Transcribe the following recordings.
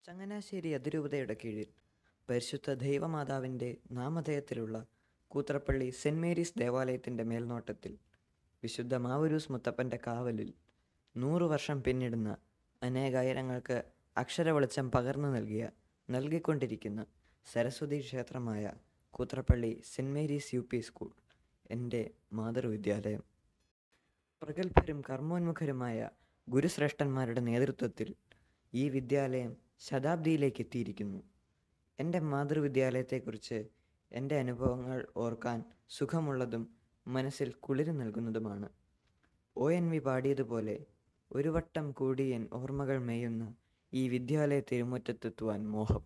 ചങ്ങനാശ്ശേരി അതിരൂപതയുടെ കീഴിൽ പരിശുദ്ധ ദൈവമാതാവിൻ്റെ നാമധേയത്തിലുള്ള കൂത്രപ്പള്ളി സെൻറ് മേരീസ് ദേവാലയത്തിൻ്റെ മേൽനോട്ടത്തിൽ വിശുദ്ധ മാവൂരൂസ് മുത്തപ്പൻ്റെ കാവലിൽ നൂറു വർഷം പിന്നിടുന്ന അനേകായിരങ്ങൾക്ക് അക്ഷരവെളിച്ചം പകർന്നു നൽകിയ നൽകിക്കൊണ്ടിരിക്കുന്ന സരസ്വതി ക്ഷേത്രമായ കൂത്രപ്പള്ളി സെൻറ് മേരീസ് യു പി സ്കൂൾ എൻ്റെ മാതൃവിദ്യാലയം പ്രഗത്ഭരും കർമ്മോന്മുഖരുമായ ഗുരുശ്രേഷ്ഠന്മാരുടെ നേതൃത്വത്തിൽ ഈ വിദ്യാലയം ശതാബ്ദിയിലേക്ക് എത്തിയിരിക്കുന്നു എൻ്റെ മാതൃവിദ്യാലയത്തെക്കുറിച്ച് എൻ്റെ അനുഭവങ്ങൾ ഓർക്കാൻ സുഖമുള്ളതും മനസ്സിൽ കുളിര് നൽകുന്നതുമാണ് ഒ എൻ വി പാടിയതുപോലെ ഒരു വട്ടം കൂടി എൻ ഓർമ്മകൾ മേയുന്ന ഈ വിദ്യാലയ തിരുമുറ്റത്തെത്തുവാൻ മോഹം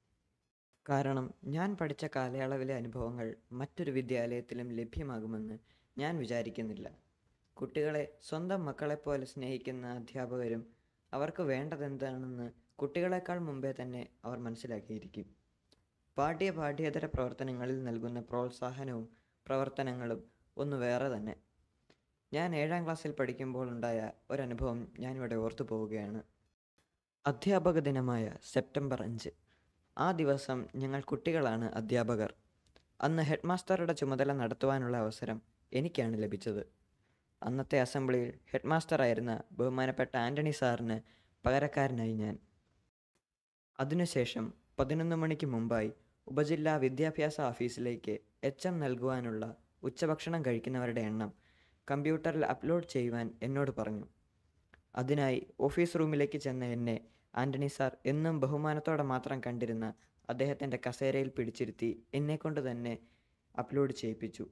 കാരണം ഞാൻ പഠിച്ച കാലയളവിലെ അനുഭവങ്ങൾ മറ്റൊരു വിദ്യാലയത്തിലും ലഭ്യമാകുമെന്ന് ഞാൻ വിചാരിക്കുന്നില്ല കുട്ടികളെ സ്വന്തം മക്കളെപ്പോലെ സ്നേഹിക്കുന്ന അധ്യാപകരും അവർക്ക് വേണ്ടതെന്താണെന്ന് കുട്ടികളെക്കാൾ മുമ്പേ തന്നെ അവർ മനസ്സിലാക്കിയിരിക്കും പാഠ്യ പാഠ്യേതര പ്രവർത്തനങ്ങളിൽ നൽകുന്ന പ്രോത്സാഹനവും പ്രവർത്തനങ്ങളും ഒന്ന് വേറെ തന്നെ ഞാൻ ഏഴാം ക്ലാസ്സിൽ പഠിക്കുമ്പോൾ ഉണ്ടായ ഒരനുഭവം ഞാനിവിടെ ഓർത്തു പോവുകയാണ് അധ്യാപക ദിനമായ സെപ്റ്റംബർ അഞ്ച് ആ ദിവസം ഞങ്ങൾ കുട്ടികളാണ് അധ്യാപകർ അന്ന് ഹെഡ് മാസ്റ്ററുടെ ചുമതല നടത്തുവാനുള്ള അവസരം എനിക്കാണ് ലഭിച്ചത് അന്നത്തെ അസംബ്ലിയിൽ ഹെഡ് മാസ്റ്ററായിരുന്ന ബഹുമാനപ്പെട്ട ആൻ്റണി സാറിന് പകരക്കാരനായി ഞാൻ അതിനുശേഷം പതിനൊന്ന് മണിക്ക് മുമ്പായി ഉപജില്ലാ വിദ്യാഭ്യാസ ഓഫീസിലേക്ക് എച്ച് എം നൽകുവാനുള്ള ഉച്ചഭക്ഷണം കഴിക്കുന്നവരുടെ എണ്ണം കമ്പ്യൂട്ടറിൽ അപ്ലോഡ് ചെയ്യുവാൻ എന്നോട് പറഞ്ഞു അതിനായി ഓഫീസ് റൂമിലേക്ക് ചെന്ന എന്നെ ആൻ്റണി സാർ എന്നും ബഹുമാനത്തോടെ മാത്രം കണ്ടിരുന്ന അദ്ദേഹത്തിൻ്റെ കസേരയിൽ പിടിച്ചിരുത്തി എന്നെക്കൊണ്ട് തന്നെ അപ്ലോഡ് ചെയ്യിപ്പിച്ചു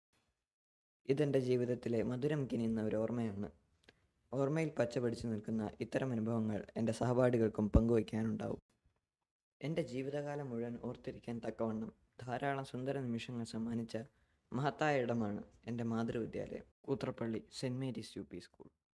ഇതെൻ്റെ ജീവിതത്തിലെ മധുരം കിനിയുന്ന ഒരു ഓർമ്മയാണ് ഓർമ്മയിൽ പച്ച പിടിച്ചു നിൽക്കുന്ന ഇത്തരം അനുഭവങ്ങൾ എൻ്റെ സഹപാഠികൾക്കും പങ്കുവയ്ക്കാനുണ്ടാവും എൻ്റെ ജീവിതകാലം മുഴുവൻ ഓർത്തിരിക്കാൻ തക്കവണ്ണം ധാരാളം സുന്ദര നിമിഷങ്ങൾ സമ്മാനിച്ച മഹത്തായ ഇടമാണ് എൻ്റെ മാതൃവിദ്യാലയം കൂത്രപ്പള്ളി സെൻറ് മേരീസ് യു പി സ്കൂൾ